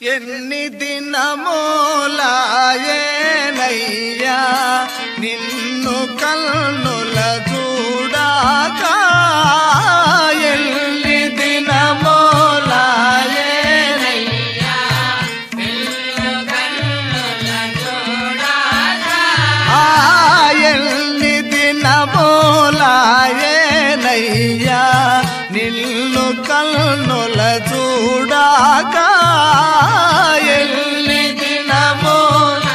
ఎన్ని దినమూలాయేనయ్యా నిన్ను కన్నుల చూడాక ఎన్ని దినమూలాయేనయ్యా ఆ ఎన్ని దినమూలాయేనయ్యా నిన్ను కన్నుల చూడాక ఎన్ని దినమూల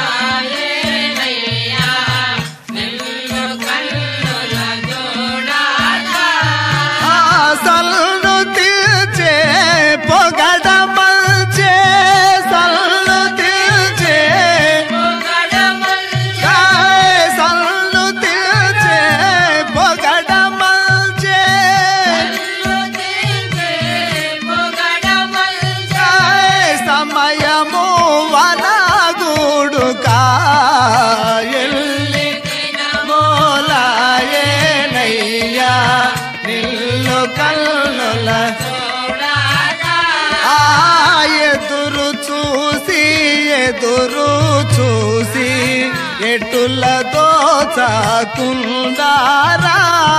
సల్లు తీర్చే పొగడ మంచే సల్లు తీర్చే గాయ సల్లు తీర్చే పొగడ మంచే గాయ సమయము వనగూడు కాయల్లి మోలాయేనయ్యా నిల్లు కల్లుల ఆ ఎదురు చూసి ఎదురు చూసి ఎటులతో చాకుందారా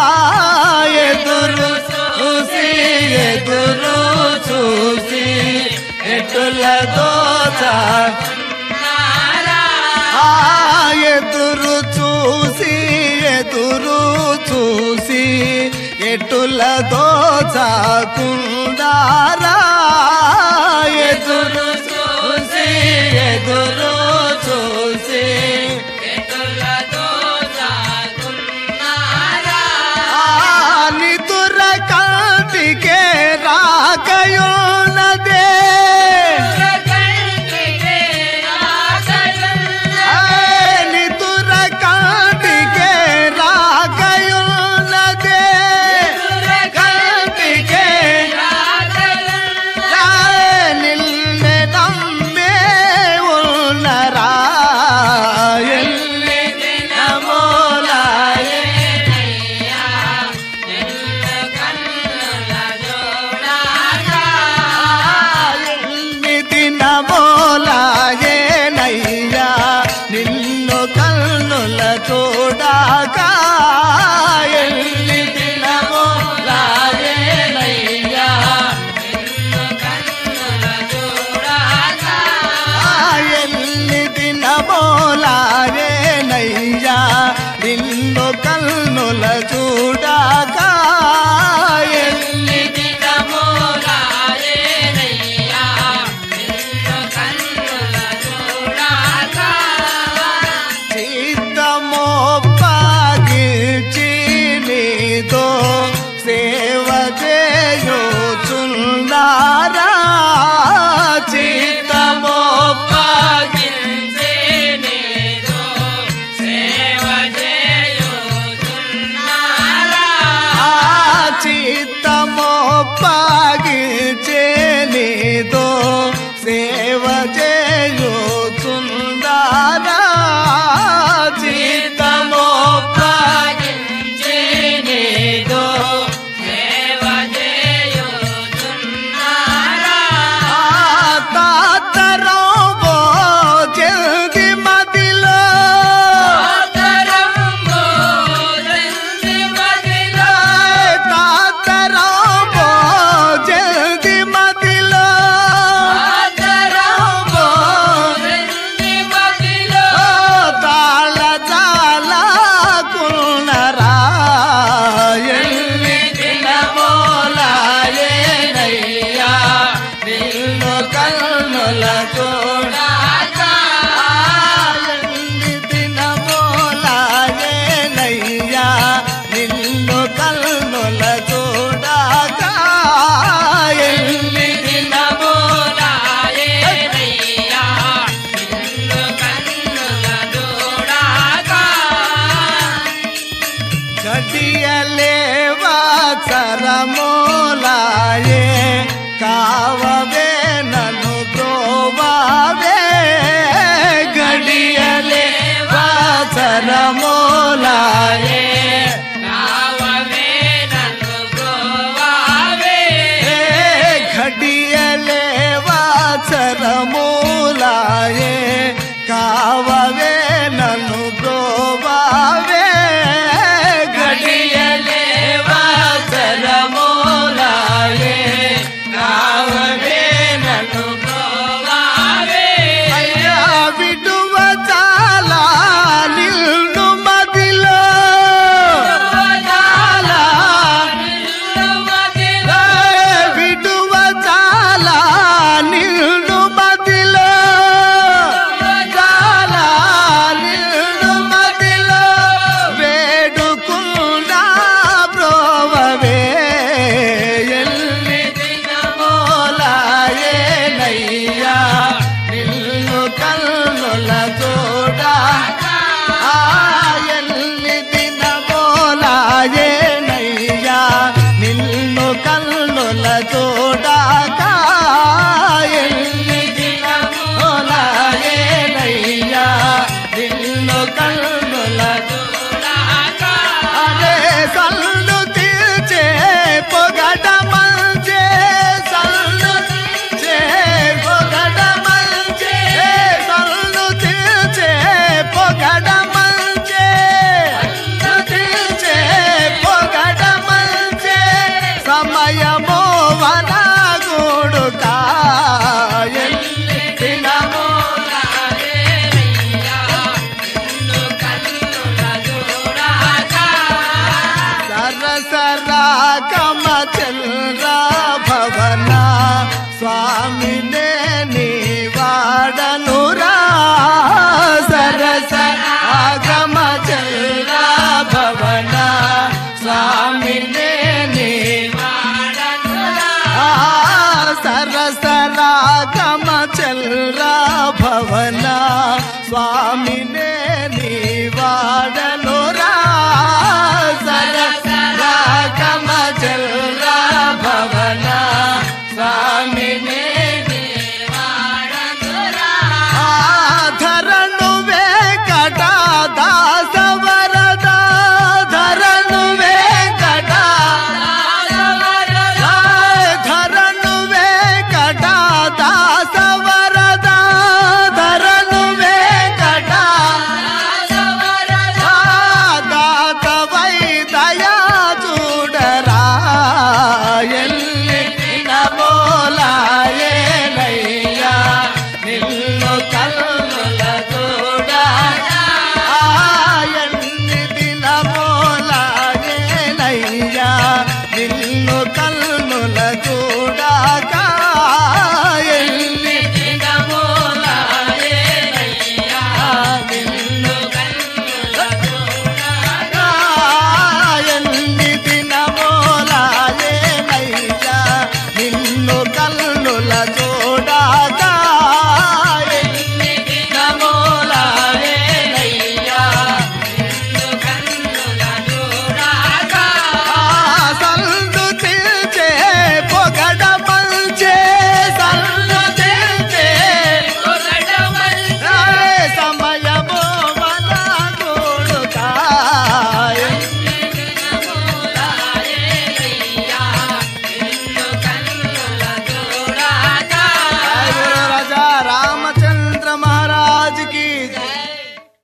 ఎదురు చూసి ఎదురు చూసి ఎటులతో చా ఆ ఎదురు చూసి ఎదురు చూసి ఎటులతో చాకుందారా ఎదురు చూసి ఎదురు చూసి ఆ నిదుర కాంతికే రాకయున్నదే నిదుర కాంతికే రాకయున్నదే కాంతికే నిన్నే నమ్మే ఉన్నరా ఎల్లి నమోలాయే ఎన్ని దినమోలాయేనయ్యా నిన్ను కన్నుల చూడాక ఎన్ని దినమోలాయేనయ్యా ఎన్ని దినమోలాయేనయ్యా నిన్ను కన్నుల చూడాక ఎన్ని చిత్తమో పాగిచి నీతో సేవ చేయుచున్నారా చిత్తమో పాగి ఆ చిత్తమో పాగిచే నీతో సేవ చేయుచున్నారా చిత్తమో పాగి నీతో తాతరంబో జల్ది మదిలో తాతరంబో జల్ది మదిలో తాళ జాల కున్నరా ఎల్లి దినమోలాయేనయ్యా నిన్ను కన్నుల చూడాక ఎల్లి దినమోలాయేనయ్యా నిన్ను కన్నుల చూడాక ఎల్లి గడియలేవా చరమోలాయే కావవే నన్ను బ్రోవా నినే నీ వాడను